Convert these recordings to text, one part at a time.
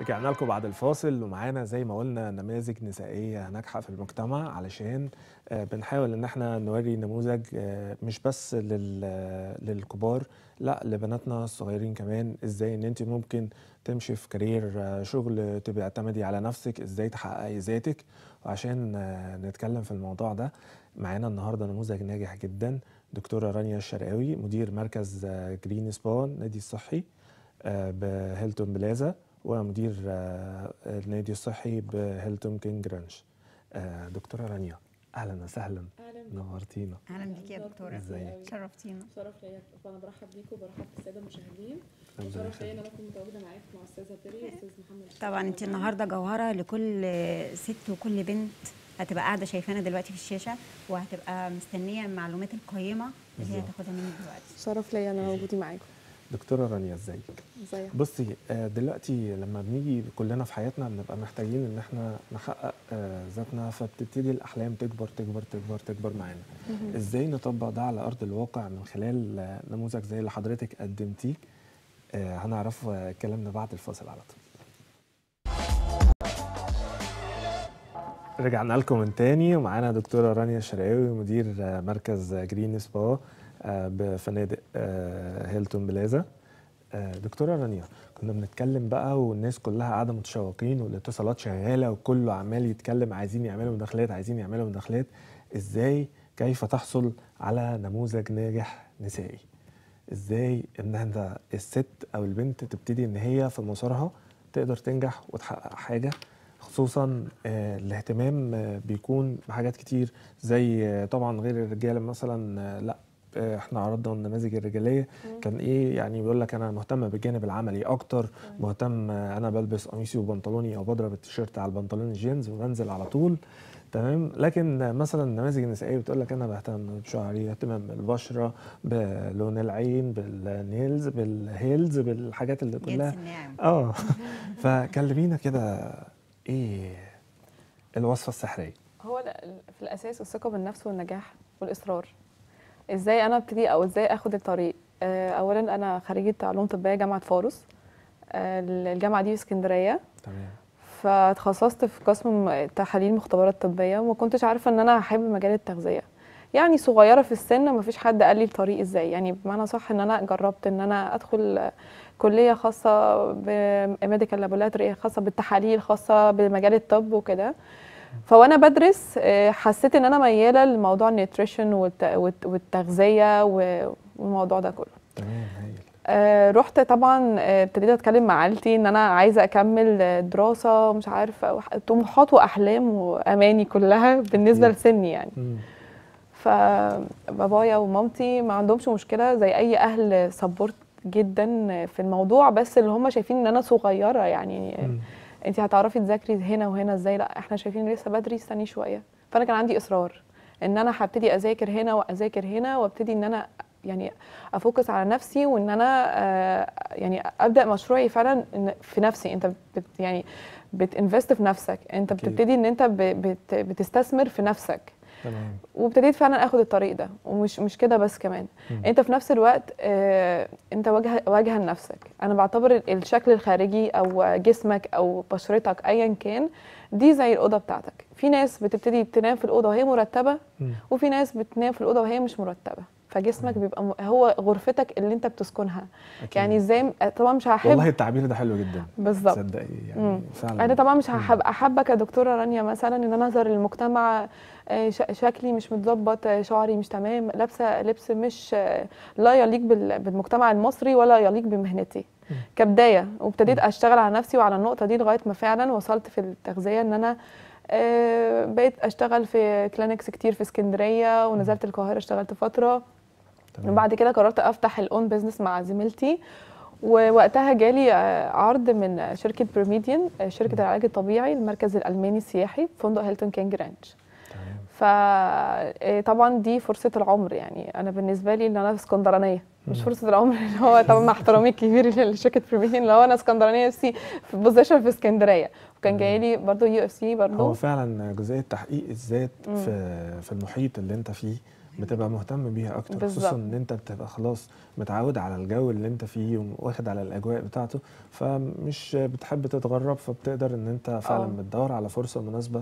رجعنا لكم بعد الفاصل ومعانا زي ما قلنا نماذج نسائيه ناجحه في المجتمع علشان آه، بنحاول ان احنا نوري نموذج آه، مش بس لل- للكبار لا لبناتنا الصغيرين كمان ازاي ان انت ممكن تمشي في كارير آه، شغل تبقى اعتمدي على نفسك ازاي تحققي ذاتك وعشان آه، نتكلم في الموضوع ده معانا النهارده نموذج ناجح جدا دكتوره رانيا الشرقاوي مدير مركز آه، جرين سبا النادي الصحي آه، بهيلتون بلازا ومدير آه، النادي الصحي بهيلتون كينج رانش آه، دكتوره رانيا اهلا وسهلا اهلا نورتينا اهلا بيك يا دكتوره ازيك؟ شرفتينا شرف ليا فانا برحب بيكم وبرحب بالساده المشاهدين ربنا وشرف ليا ان يخليك. انا اكون متواجده معاكم مع استاذه بيري واستاذ محمد طبعا انت النهارده جوهره لكل ست وكل بنت هتبقى قاعده شايفانا دلوقتي في الشاشه وهتبقى مستنيه المعلومات القيمه اللي هي بالظبط. هتاخدها منك دلوقتي شرف ليا ان انا وجودي معاكم دكتوره رانيا ازيك ازيك بصي آه، دلوقتي لما بنيجي كلنا في حياتنا بنبقى محتاجين ان احنا نحقق آه، ذاتنا فبتبتدي الاحلام تكبر تكبر تكبر تكبر معانا ازاي نطبق ده على ارض الواقع من خلال آه، نموذج زي اللي حضرتك قدمتيه آه، هنعرف آه، كلامنا بعد الفاصل على طول رجعنا لكم من تاني ومعانا دكتوره رانيا الشرقاوي مدير آه، مركز آه، جرين سبا آه، بفنادق آه، هيلتون بلازا آه، دكتوره رانيا كنا بنتكلم بقى والناس كلها قاعده متشوقين والاتصالات شغاله وكله عمال يتكلم عايزين يعملوا مداخلات عايزين يعملوا مداخلات ازاي كيف تحصل على نموذج ناجح نسائي ازاي ان انت الست او البنت تبتدي ان هي في مسارها تقدر تنجح وتحقق حاجه خصوصا آه، الاهتمام آه، بيكون بحاجات كتير زي آه، طبعا غير الرجاله مثلا آه، لا آه، احنا عرضنا النماذج الرجاليه كان ايه يعني بيقول لك انا مهتم بالجانب العملي اكتر مهتم آه، انا بلبس قميصي وبنطلوني او بضرب التيشيرت على البنطلون الجينز وبنزل على طول تمام لكن آه، مثلا النماذج النسائيه بتقول لك انا بهتم بشعري اهتمام بالبشره بلون العين بالنيلز بالهيلز بالحاجات اللي كلها جنس الناعم اه فكلمينا كده ايه الوصفه السحريه هو ال- في الاساس الثقه بالنفس والنجاح والاصرار ازاي انا ابتدي او ازاي اخد الطريق آه، اولا انا خريجه علوم طبيه جامعه فاروس آه، الجامعه دي في اسكندريه تمام فتخصصت في قسم م- تحاليل مختبرات طبيه وما كنتش عارفه ان انا هحب مجال التغذيه يعني صغيره في السن ما فيش حد قال لي الطريق ازاي يعني بمعنى صح ان انا جربت ان انا ادخل كليه خاصه بميديكال لابوراتوري خاصه بالتحاليل خاصه بمجال الطب وكده فوانا بدرس آه، حسيت ان انا مياله لموضوع النيوتريشن والت- والت- والتغذيه و- والموضوع ده كله تمام هايل آه، رحت طبعا آه، ابتديت اتكلم مع عيلتي ان انا عايزه اكمل آه، دراسه مش عارفه وح- طموحات واحلام واماني كلها بالنسبه أكيد. لسني يعني مم. فبابايا ومامتي ما عندهمش مشكله زي اي اهل سبورت جدا في الموضوع بس اللي هم شايفين ان انا صغيره يعني مم. انت هتعرفي تذاكري هنا وهنا ازاي لا احنا شايفين لسه بدري استني شويه فانا كان عندي اصرار ان انا هبتدي اذاكر هنا واذاكر هنا وابتدي ان انا يعني افوكس على نفسي وان انا آه، يعني ابدا مشروعي فعلا إن- في نفسي انت بت يعني بتنفست في نفسك انت أكيد. بتبتدي ان انت ب- بت بتستثمر في نفسك تمام وابتديت فعلا اخد الطريق ده ومش مش كده بس كمان مم. انت في نفس الوقت آه، انت واجهه واجهه لنفسك انا بعتبر ال- الشكل الخارجي او جسمك او بشرتك ايا كان دي زي الاوضه بتاعتك في ناس بتبتدي تنام في الاوضه وهي مرتبه مم. وفي ناس بتنام في الاوضه وهي مش مرتبه فجسمك بيبقى م- هو غرفتك اللي انت بتسكنها أكيد. يعني ازاي م- طبعا مش هحب والله التعبير ده حلو جدا بالظبط تصدقي يعني مم. فعلا انا طبعا مش مم. هبقى حابه كدكتوره رانيا مثلا ان انا اظهر للمجتمع آه، ش- شكلي مش متظبط آه، شعري مش تمام لابسه لبس مش آه، لا يليق بال- بالمجتمع المصري ولا يليق بمهنتي مم. كبدايه وابتديت مم. اشتغل على نفسي وعلى النقطه دي لغايه ما فعلا وصلت في التغذيه ان انا آه، بقيت اشتغل في كلينكس كتير في اسكندريه ونزلت القاهره اشتغلت فتره تمام. وبعد كده قررت افتح الاون بزنس مع زميلتي ووقتها جالي آه، عرض من شركه بريميديان آه، شركه العلاج الطبيعي المركز الالماني السياحي في فندق هيلتون كينج رانش تمام فطبعا دي فرصه العمر يعني انا بالنسبه لي ان انا اسكندرانيه مش مم. فرصه العمر اللي هو طبعا مع احترامي الكبير لشركه بريميديان اللي هو انا اسكندرانيه نفسي في بوزيشن في اسكندريه وكان جاي لي برضه يو اف سي هو برضه فعلا جزئيه تحقيق الذات مم. في في المحيط اللي انت فيه بتبقى مهتم بيها اكتر خصوصا بالظبط. ان انت بتبقى خلاص متعود على الجو اللي انت فيه واخد على الاجواء بتاعته فمش بتحب تتغرب فبتقدر ان انت فعلا آه. بتدور على فرصه مناسبه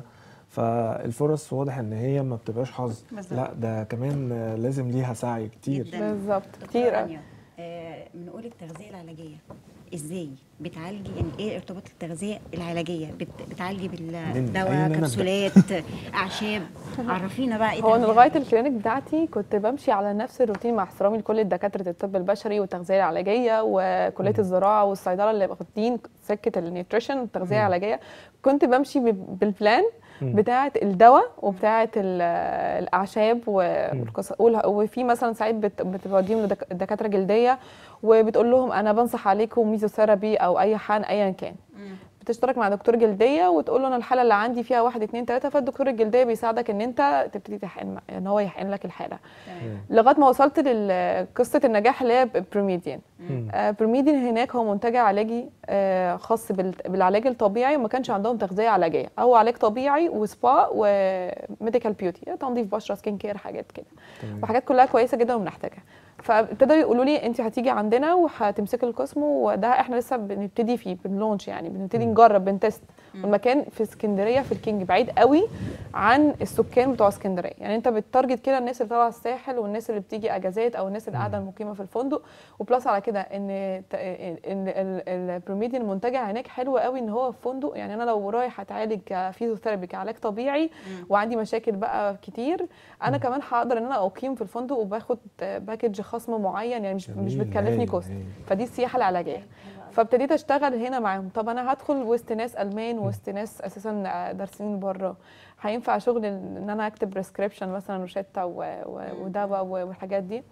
فالفرص واضح ان هي ما بتبقاش حظ بالظبط. لا ده كمان آه، لازم ليها سعي كتير جداً. بالظبط دكتورة كتير رانيا، آه، بنقول التغذيه العلاجيه ازاي بتعالجي يعني ايه ارتباط التغذيه العلاجيه بت- بتعالجي من أين بالدواء نبدأ؟ كبسولات اعشاب عرفينا بقى ايه هو انا تغذية لغايه الكلينيك بتاعتي كنت بمشي على نفس الروتين مع احترامي لكل دكاتره الطب البشري والتغذيه العلاجيه وكليه الزراعه والصيدله اللي واخدين سكه النيوتريشن والتغذيه مم. العلاجيه كنت بمشي ب- بالبلان مم. بتاعه الدواء وبتاعه ال- الاعشاب و- مم. والقص- والها- وفي مثلا ساعات بت- بتوديهم لدكاتره جلديه وبتقول لهم انا بنصح عليكم ميزوثيرابي او اي حقن ايا كان مم. بتشترك مع دكتور جلديه وتقول له انا الحاله اللي عندي فيها واحد اتنين تلاته فالدكتور الجلديه بيساعدك ان انت تبتدي تحقن ان هو يحقن لك الحاله تمام لغايه ما وصلت لقصه النجاح اللي هي بريميديان مم. آه، بريميديان هناك هو منتجع علاجي آه، خاص بال- بالعلاج الطبيعي وما كانش عندهم تغذيه علاجيه هو علاج طبيعي وسبا وميديكال بيوتي تنظيف بشره سكين كير حاجات كده تمام. وحاجات كلها كويسه جدا وبنحتاجها فابتدوا يقولوا لي انت هتيجي عندنا وهتمسكي القسم وده احنا لسه بنبتدي فيه بنلونش يعني بنبتدي مم. نجرب بنتست مم. والمكان في اسكندريه في الكينج بعيد قوي عن السكان بتوع اسكندريه يعني انت بتارجت كده الناس اللي طالعه الساحل والناس اللي بتيجي اجازات او الناس اللي قاعده مم. مقيمه في الفندق وبلس على كده ان ت- ان البروميديان المنتجع هناك حلو قوي ان هو في فندق يعني انا لو رايح اتعالج كفيزيوثيرابي كعلاج طبيعي مم. وعندي مشاكل بقى كتير انا مم. كمان هقدر ان انا اقيم في الفندق وباخد باكج خصم معين يعني مش مش جميل، بتكلفني هايل، كوست هايل. فدي السياحه العلاجيه فابتديت اشتغل هنا معاهم طب انا هدخل وسط ناس المان وسط ناس اساسا دارسين بره هينفع شغل ان انا اكتب بريسكريبشن مثلا روشته و- و- ودواء و- والحاجات دي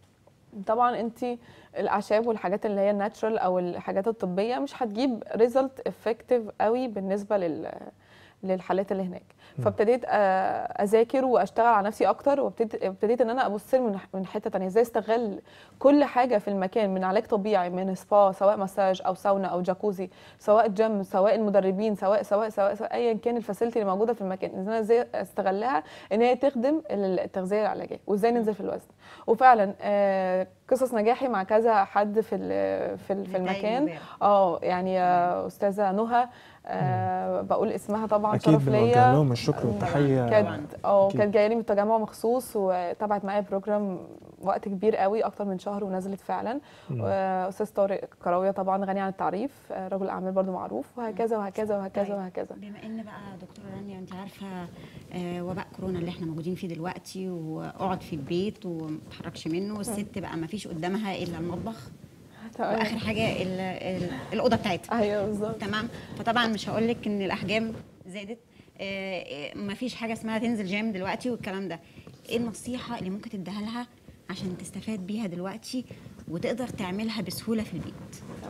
طبعا انت الاعشاب والحاجات اللي هي الناتشرال او الحاجات الطبيه مش هتجيب ريزلت افكتيف قوي بالنسبه لل للحالات اللي هناك مم. فابتديت آه، اذاكر واشتغل على نفسي اكتر وابتديت ابتديت ان انا ابص له من من حته تانية ازاي استغل كل حاجه في المكان من علاج طبيعي من سبا سواء مساج او ساونا او جاكوزي سواء جيم سواء المدربين سواء سواء سواء, سواء ايا كان الفاسيلتي اللي موجوده في المكان ان انا ازاي استغلها ان هي تخدم التغذيه العلاجيه وازاي ننزل في الوزن وفعلا آه، قصص نجاحي مع كذا حد في ال- في ال- في نتائج المكان مبهرة. اه يعني آه، استاذه نهى آه بقول اسمها طبعا اكيد شرف بنوجه ليا لهم الشكر والتحيه كانت اه أكيد. كانت جايه لي من التجمع مخصوص وتابعت معايا بروجرام وقت كبير قوي اكتر من شهر ونزلت فعلا مم. واستاذ طارق كراويه طبعا غني عن التعريف آه، رجل اعمال برضو معروف وهكذا وهكذا وهكذا طيب. وهكذا بما ان بقى دكتوره رانيا انت عارفه آه، وباء كورونا اللي احنا موجودين فيه دلوقتي واقعد في البيت وما تتحركش منه والست بقى ما فيش قدامها الا المطبخ تمام واخر حاجه ال- ال- الاوضه بتاعتها ايوه بالظبط تمام فطبعا مش هقول لك ان الاحجام زادت ما فيش حاجه اسمها تنزل جيم دلوقتي والكلام ده ايه النصيحه اللي ممكن تديها لها عشان تستفاد بيها دلوقتي وتقدر تعملها بسهوله في البيت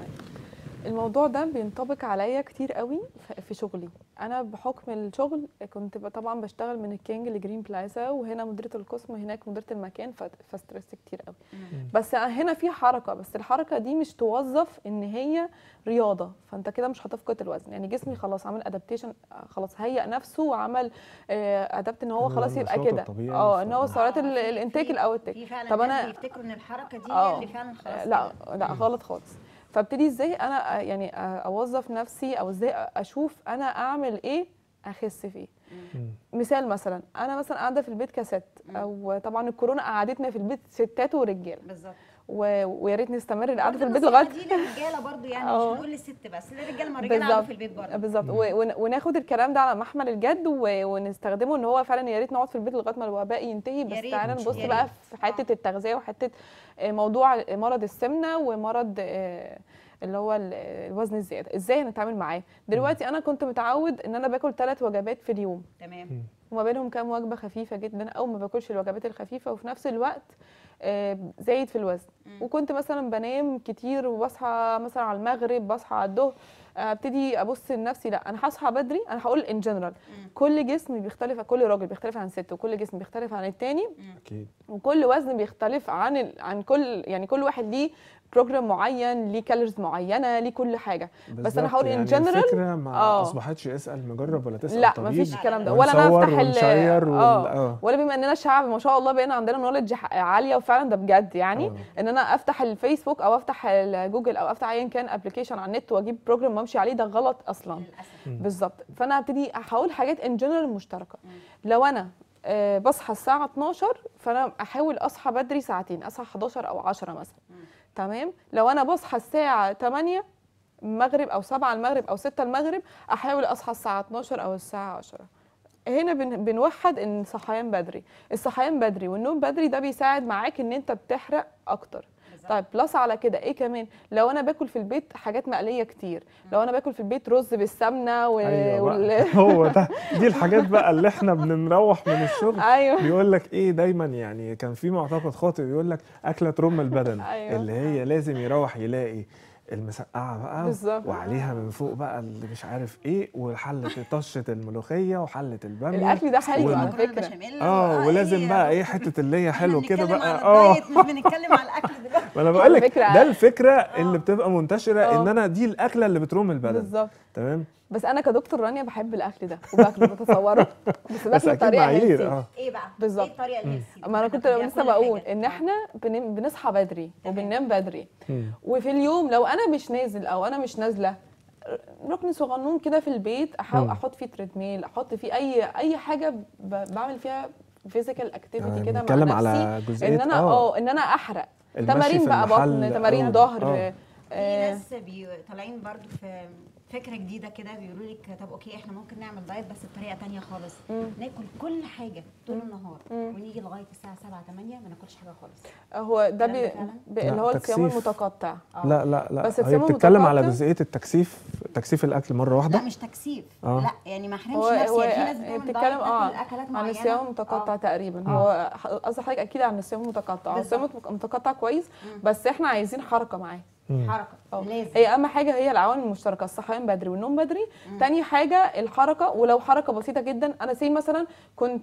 الموضوع ده بينطبق عليا كتير قوي ف- في شغلي انا بحكم الشغل كنت ب- طبعا بشتغل من الكينج لجرين بلازا وهنا مديره القسم هناك مديره المكان ف- فستريس كتير قوي بس هنا في حركه بس الحركه دي مش توظف ان هي رياضه فانت كده مش هتفقد الوزن يعني جسمي خلاص عمل ادابتيشن خلاص هيأ نفسه وعمل ادابت ان هو إنه خلاص يبقى نشاطه كده الطبيعي اه ان هو ف- سعرات آه، ال- في- الانتيك في- الاوتيك في فعلا طب طب أنا- انا بيفتكروا ان الحركه دي هي آه. اللي فعلا خلاص لا كده. لا مم. غلط خالص فابتدي ازاي انا يعني اوظف نفسي او ازاي اشوف انا اعمل ايه اخس فيه مم. مثال مثلا انا مثلا قاعده في البيت كست مم. او طبعا الكورونا قعدتنا في البيت ستات ورجاله بالظبط و- ويا ريت نستمر القعده في برضه البيت النصيحة لغايه دي للرجاله برضو يعني آه. مش هنقول للست بس للرجاله ما الرجاله قعدوا في البيت برضه بالظبط و- ون- وناخد الكلام ده على محمل الجد و- ونستخدمه ان هو فعلا يا ريت نقعد في البيت لغايه ما الوباء ينتهي يا بس ريت، تعالى إن نبص شاء بقى الله. في حته التغذيه وحته آه، موضوع مرض السمنه ومرض آه، اللي هو ال- الوزن الزياده ازاي هنتعامل معاه دلوقتي انا كنت متعود ان انا باكل ثلاث وجبات في اليوم تمام مم. وما بينهم كام وجبه خفيفه جدا او ما باكلش الوجبات الخفيفه وفي نفس الوقت آه، زايد في الوزن مم. وكنت مثلا بنام كتير وبصحى مثلا على المغرب بصحى على الظهر آه، ابتدي ابص لنفسي لا انا هصحى بدري انا هقول ان جنرال مم. كل جسم بيختلف كل راجل بيختلف عن ست وكل جسم بيختلف عن التاني اكيد وكل وزن بيختلف عن ال... عن كل يعني كل واحد ليه بروجرام معين ليه كالوريز معينه ليه كل حاجه بس انا بالظبط، هقول ان يعني جنرال الفكره ما آه. اصبحتش اسال مجرب ولا تسال لا طبيب مفيش الكلام ده ولا انا ونصور افتح ال ونشير وال- اه اه ولا بما اننا شعب ما شاء الله بقينا عندنا نولج عاليه وفعلا ده بجد يعني آه. ان انا افتح الفيسبوك او افتح الجوجل او افتح ايا كان ابلكيشن على النت واجيب بروجرام وامشي عليه ده غلط اصلا للاسف بالظبط فانا هبتدي هقول حاجات ان جنرال مشتركه لو انا آه، بصحى الساعه 12 فانا احاول اصحى بدري ساعتين اصحى 11 او 10 مثلا تمام لو انا بصحى الساعه 8 المغرب او 7 المغرب او 6 المغرب احاول اصحى الساعه 12 او الساعه 10 هنا بن بنوحد ان صحيان بدري الصحيان بدري والنوم بدري ده بيساعد معاك ان انت بتحرق اكتر طيب بلس على كده ايه كمان لو انا باكل في البيت حاجات مقليه كتير لو انا باكل في البيت رز بالسمنه و... ايوه وال... بقى. هو ده دي الحاجات بقى اللي احنا بنروح من الشغل ايوه بيقول لك ايه دايما يعني كان في معتقد خاطئ بيقول لك اكله ترم البدن أيوة. اللي هي لازم يروح يلاقي المسقعه بقى بالظبط. وعليها من فوق بقى اللي مش عارف ايه وحله طشه الملوخيه وحله الباميه الاكل ده حلو وال- على مكرونة فكره بشاميل اه ولازم يا بقى ايه دكتور؟ حته اللي هي إحنا حلو كده بنتكلم بقى على اه الدايت مش بنتكلم على الاكل دلوقتي ما انا بقول على لك فكرة- ده الفكره اللي بتبقى منتشره آه. ان انا دي الاكله اللي بتروم البدن بالظبط تمام بس انا كدكتور رانيا بحب الاكل ده وباكله بتصوره بس بس باكله اكيد بطريقه معايير healthy. اه ايه بقى بالظبط. ايه الطريقه اللي نفسي ما انا كنت بناخد بيها لسه كل بقول حاجة. ان احنا بن- بنصحى بدري تمام. وبننام بدري مم. وفي اليوم لو انا مش نازل او انا مش نازله ركن صغنون كده في البيت احاول مم. احط فيه تريدميل احط فيه اي اي حاجه ب- بعمل فيها فيزيكال اكتيفيتي يعني كده مع بنتكلم نفسي على جزئيه ان انا اه ان انا احرق المشي تمارين في بقى المحل بطن تمارين أو- ظهر آه. في آه، ناس بي... طالعين برضو في فكره جديده كده بيقولوا لك طب اوكي احنا ممكن نعمل دايت بس بطريقه تانية خالص مم. ناكل كل حاجه طول النهار مم. ونيجي لغايه الساعه 7 8 ما ناكلش حاجه خالص هو ده الكلام بي ده فعلا؟ ب- لا، اللي هو الصيام تكثيف. المتقطع آه. لا لا لا بس هي الصيام بتتكلم على المتقطع- جزئيه التكثيف تكثيف الاكل مره واحده لا مش تكثيف آه. لا يعني ما احرمش هو نفسي هو يعني في ناس هي بتعمل بتتكلم دايت اه تاكل اكلات عن معينه الصيام المتقطع آه. تقريبا آه. هو ح- قصدي حضرتك اكيد عن الصيام المتقطع هو الصيام بالظبط. المتقطع كويس مم. بس احنا عايزين حركه معاه مم. حركه اه لازم هي اهم حاجه هي العوامل المشتركه الصحيان بدري والنوم بدري مم. تاني حاجه الحركه ولو حركه بسيطه جدا انا سي مثلا كنت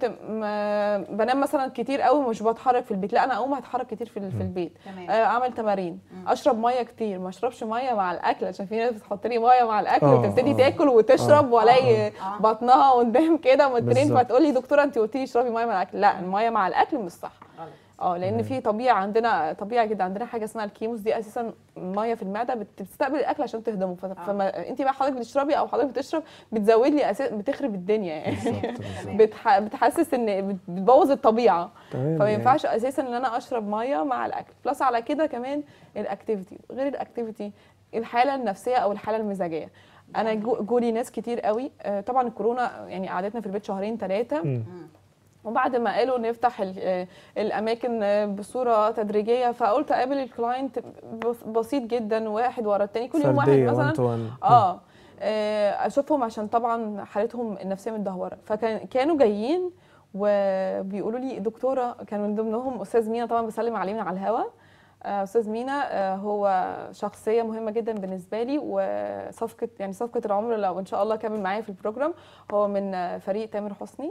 م- بنام مثلا كتير قوي ومش بتحرك في البيت لا انا اقوم هتحرك كتير في, ال- في مم. البيت تمام آه، اعمل تمارين مم. اشرب ميه كتير ما اشربش ميه مع الاكل عشان في ناس بتحط لي ميه مع الاكل آه، وتبتدي آه. تاكل وتشرب والاقي آه. بطنها قدام كده ومترين بالظبط. فتقول لي دكتوره انت قلتي لي اشربي ميه مع الاكل لا الميه مع الاكل مش صح غلط اه لان تمام. في طبيعه عندنا طبيعه جدا عندنا حاجه اسمها الكيموس دي اساسا ميه في المعده بت- بتستقبل الاكل عشان تهضمه ف- فما انت بقى حضرتك بتشربي او حضرتك بتشرب بتزود لي أساس بتخرب الدنيا يعني بالظبط بالظبط بتح... بتحسس ان بت- بتبوظ الطبيعه تمام فما يعني ينفعش اساسا ان انا اشرب ميه مع الاكل بلس على كده كمان الاكتيفيتي غير الاكتيفيتي الحاله النفسيه او الحاله المزاجيه انا جو- جولي ناس كتير قوي آه، طبعا الكورونا يعني قعدتنا في البيت شهرين ثلاثه مم. مم. وبعد ما قالوا نفتح ال- آه، الاماكن آه، بصوره تدريجيه فقلت اقابل الكلاينت بس- بسيط جدا واحد ورا التاني كل يوم واحد فرديه مثلا وان تو وان اه آه، اشوفهم عشان طبعا حالتهم النفسيه متدهوره فكان كانوا جايين وبيقولوا لي دكتوره كان من ضمنهم استاذ مينا طبعا بسلم عليه من على الهوا آه، استاذ مينا آه، هو شخصيه مهمه جدا بالنسبه لي وصفقه يعني صفقه العمر لو ان شاء الله كمل معايا في البروجرام هو من آه، فريق تامر حسني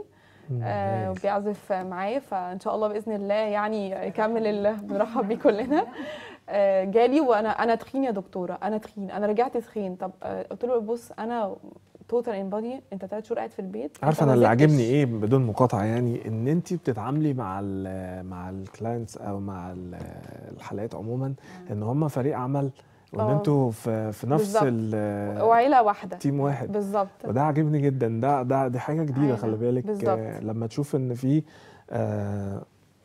آه، وبيعزف معايا فان شاء الله باذن الله يعني يكمل ال- بنرحب بيه كلنا آه، جالي وانا انا تخين يا دكتوره انا تخين انا رجعت تخين طب آه، قلت له بص انا توتال ان بادي انت ثلاث شهور قاعد في البيت عارفه أنت انا ما اللي زدتش. عاجبني ايه بدون مقاطعه يعني ان انت بتتعاملي مع ال مع الكلاينتس او مع ال- الحالات عموما ان هم فريق عمل وان آه. انتوا في في نفس بالظبط. ال- وعيله واحده تيم واحد بالظبط وده عاجبني جدا ده ده دي حاجه جديده أيوة، خلي بالك بالظبط. آه، لما تشوف ان في آه،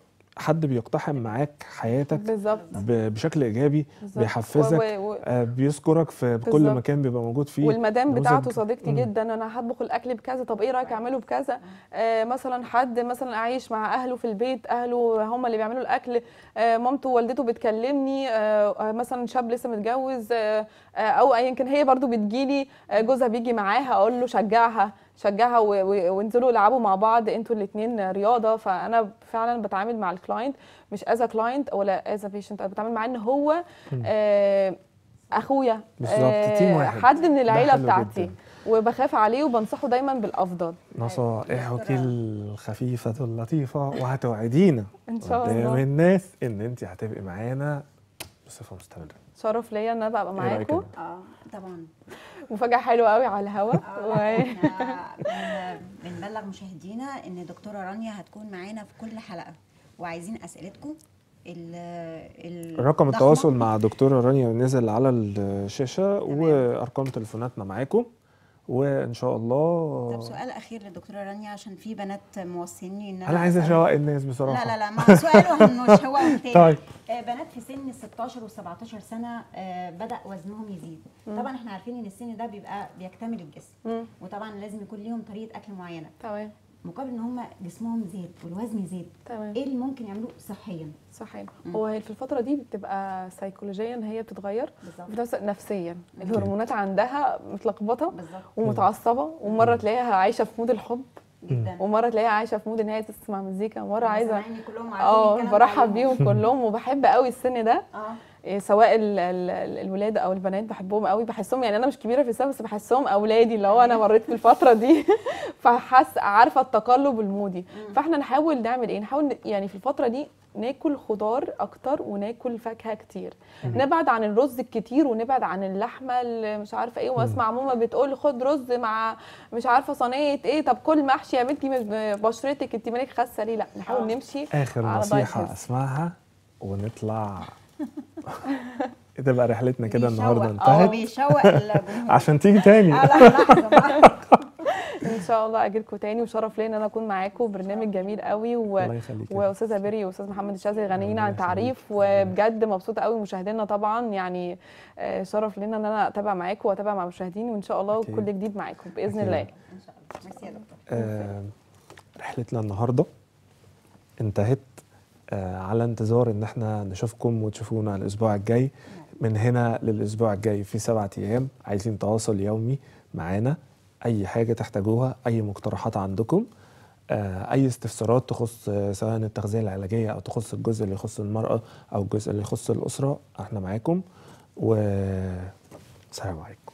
حد بيقتحم معاك حياتك بالظبط ب- بشكل ايجابي بالظبط. بيحفزك و- و- و- آه، بيذكرك في كل بالظبط. مكان بيبقى موجود فيه والمدام نموذج- بتاعته صديقتي مم. جدا انا هطبخ الاكل بكذا طب ايه رايك اعمله بكذا آه مثلا حد مثلا عايش مع اهله في البيت اهله هم اللي بيعملوا الاكل آه مامته ووالدته بتكلمني آه آه، مثلا شاب لسه متجوز آه آه او ايا كان هي برضو بتجيلي آه جوزها بيجي معاها اقول له شجعها شجعها و- و- وانزلوا العبوا مع بعض انتوا الاثنين رياضه فانا فعلا بتعامل مع الكلاينت مش از كلاينت ولا از بيشنت انا بتعامل معاه ان هو آه اخويا بالظبط، تيم واحد. حد من العيله حلو بتاعتي جدا. وبخاف عليه وبنصحه دايما بالافضل نصائحك الخفيفة اللطيفة وهتوعدينا ان شاء قدام الله الناس ان انت هتبقي معانا بصفه مستمره شرف ليا ان انا ابقى إيه رأيك معاكم يا اه طبعا مفاجاه حلوه قوي على الهوا آه، و... لا، احنا بن- بنبلغ مشاهدينا ان دكتوره رانيا هتكون معانا في كل حلقه وعايزين اسئلتكم ال ال- رقم الضخمة. التواصل مع دكتوره رانيا نزل على الشاشه وارقام تليفوناتنا معاكم وان شاء الله طب سؤال اخير للدكتوره رانيا عشان في بنات موصيني ان انا عايز اشوق الناس بصراحه لا لا لا ما سؤال وهنشوقهم تاني طيب. آه، بنات في سن 16 و17 سنه آه، بدا وزنهم يزيد طبعا احنا عارفين ان السن ده بيبقى بيكتمل الجسم مم. وطبعا لازم يكون ليهم طريقه اكل معينه تمام مقابل ان هم جسمهم زاد والوزن زاد تمام ايه اللي ممكن يعملوه صحيا صحيح مم. هو هي في الفتره دي بتبقى سيكولوجيا هي بتتغير بالظبط وفي نفس الوقت نفسيا الهرمونات عندها متلخبطه بالظبط ومتعصبه ومره تلاقيها عايشه في مود الحب جدا ومره تلاقيها عايشه في مود ان هي تسمع مزيكا ومره عايزه سامعيني كلهم عارفين اه الكلام ده برحب عليهم. بيهم كلهم وبحب قوي السن ده اه إيه، سواء ال- ال- ال- الولاد او البنات بحبهم قوي بحسهم يعني انا مش كبيره في السن بس بحسهم اولادي اللي هو انا مريت بالفتره دي فحس عارفه التقلب المودي فاحنا نحاول نعمل ايه نحاول ن- يعني في الفتره دي ناكل خضار اكتر وناكل فاكهه كتير نبعد عن الرز الكتير ونبعد عن اللحمه اللي مش عارفه ايه واسمع ماما بتقول خد رز مع مش عارفه صينيه ايه طب كل محشي يا بنتي مش بشرتك انت مالك خاسه ليه لا نحاول آه. نمشي اخر على نصيحه diet اسمعها ونطلع تبقى رحلتنا كده بيشوق. النهارده اه انتهت بيشوق الجمهور عشان تيجي تاني اه لا لحظه معاك. ان شاء الله اجيلكم تاني وشرف ليا ان انا اكون معاكم برنامج جميل قوي و... الله يخليك يا واستاذه بيري واستاذ محمد الشاذلي غنيين ربنا عن يخليك. تعريف وبجد مبسوطه قوي مشاهدينا طبعا يعني آه، شرف لينا ان انا اتابع معاكم واتابع مع مشاهديني وان شاء الله أكيد. كل جديد معاكم باذن أكيد. الله ان شاء الله ميرسي يا دكتور آه، رحلتنا النهارده انتهت آه، على انتظار ان احنا نشوفكم وتشوفونا الاسبوع الجاي من هنا للاسبوع الجاي في سبعة ايام عايزين تواصل يومي معانا اي حاجه تحتاجوها اي مقترحات عندكم آه، اي استفسارات تخص آه، سواء التغذيه العلاجيه او تخص الجزء اللي يخص المراه او الجزء اللي يخص الاسره احنا معاكم و سلام عليكم